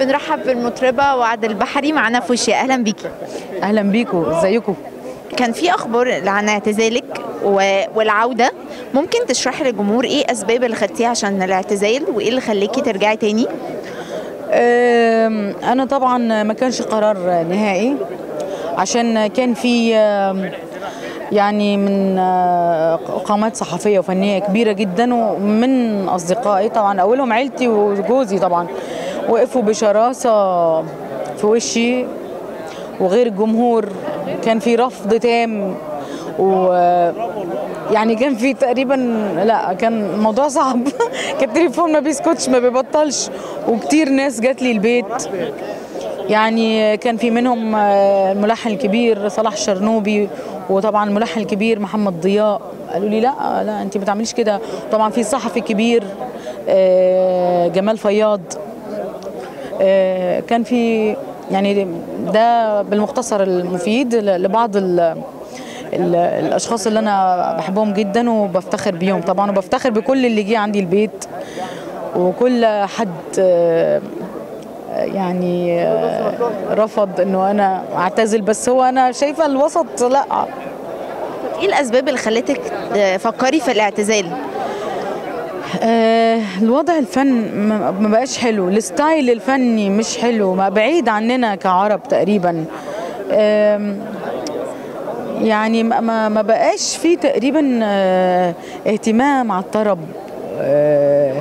بنرحب بالمطربة وعد البحري معانا في وشي أهلا بيكي اهلا بيكم ازيكم كان في أخبار عن اعتزالك و- والعودة ممكن تشرحي للجمهور إيه أسباب اللي خدتيها عشان الاعتزال وإيه اللي خليكي ترجعي تاني أم، انا طبعا ما كانش قرار نهائي عشان كان في أم، يعني من آه، قامات صحفيه وفنيه كبيره جدا ومن اصدقائي طبعا اولهم عيلتي وجوزي طبعا وقفوا بشراسه في وشي وغير الجمهور كان في رفض تام و يعني كان في تقريبا لا كان الموضوع صعب كان التليفون ما بيسكتش ما بيبطلش وكتير ناس جات لي البيت يعني كان في منهم آه، الملحن الكبير صلاح الشرنوبي وطبعا الملحن الكبير محمد ضياء قالوا لي لا لا انت ما تعمليش كده طبعا في صحفي كبير آه، جمال فياض آه، كان في يعني ده بالمختصر المفيد ل- لبعض ال ال- الاشخاص اللي انا بحبهم جدا وبفتخر بيهم طبعا وبفتخر بكل اللي جه عندي البيت وكل حد آه، يعني آه، رفض انه انا اعتزل بس هو انا شايفه الوسط لا إيه الأسباب اللي خلتك آه، فكري في الاعتزال آه، الوضع الفن ما ما بقاش حلو الستايل الفني مش حلو ما بعيد عننا كعرب تقريبا آم، يعني ما- ما ما بقاش في تقريبا آه، اهتمام على الطرب آه،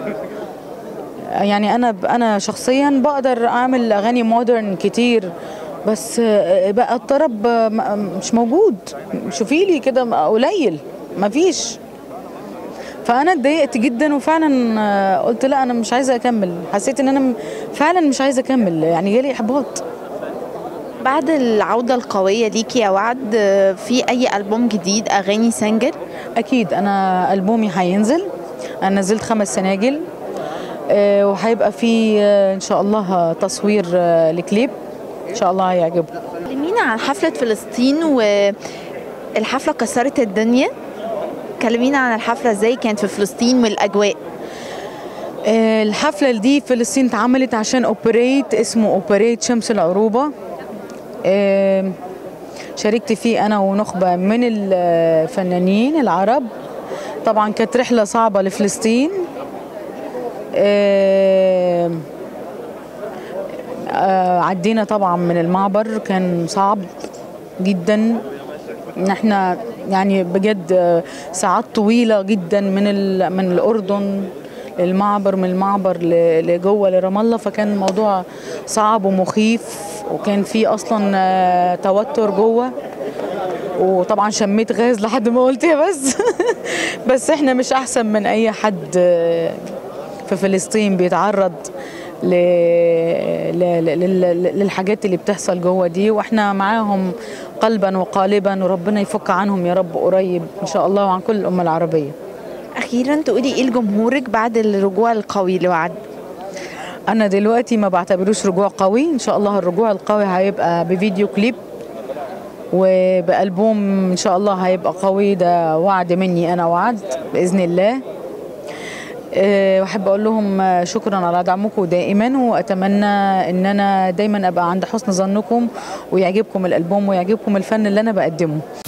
يعني انا انا شخصيا بقدر اعمل اغاني مودرن كتير بس آه، بقى الطرب آه، م- مش موجود شوفي لي كده قليل مفيش فانا اتضايقت جدا وفعلا آه، قلت لا انا مش عايزه اكمل حسيت ان انا م- فعلا مش عايزه اكمل يعني جالي احباط بعد العودة القوية ليكي يا وعد آه، في أي ألبوم جديد أغاني سنجل اكيد انا البومي هينزل انا نزلت خمس سناجل آه، وهيبقى في آه، ان شاء الله تصوير آه، لكليب ان شاء الله هيعجبكم كلمينا عن حفلة فلسطين والحفلة كسرت الدنيا كلمينا عن الحفلة ازاي كانت في فلسطين والأجواء آه، الحفلة دي في فلسطين اتعملت عشان اوبريت اسمه اوبريت شمس العروبة آه، شاركت فيه انا ونخبة من الفنانين العرب طبعا كانت رحلة صعبة لفلسطين آه، آه، عدينا طبعا من المعبر كان صعب جدا ان احنا يعني بجد آه، ساعات طويله جدا من ال- من الاردن للمعبر من المعبر ل- لجوه لرام الله فكان الموضوع صعب ومخيف وكان في اصلا آه، توتر جوه وطبعا شميت غاز لحد ما قلت يا بس بس احنا مش احسن من اي حد آه، في فلسطين بيتعرض ل... ل... ل... لل- للحاجات اللي بتحصل جوه دي واحنا معاهم قلبا وقالبا وربنا يفك عنهم يا رب قريب ان شاء الله وعن كل الامه العربيه أخيرا تقولي إيه لجمهورك بعد الرجوع القوي لوعد انا دلوقتي ما بعتبروش رجوع قوي ان شاء الله الرجوع القوي هيبقى بفيديو كليب وبألبوم ان شاء الله هيبقى قوي ده وعد مني انا وعد باذن الله أه، واحب اقول لهم آه، شكرا على دعمكم دائما واتمنى ان انا دايما ابقى عند حسن ظنكم ويعجبكم الالبوم ويعجبكم الفن اللي انا بقدمه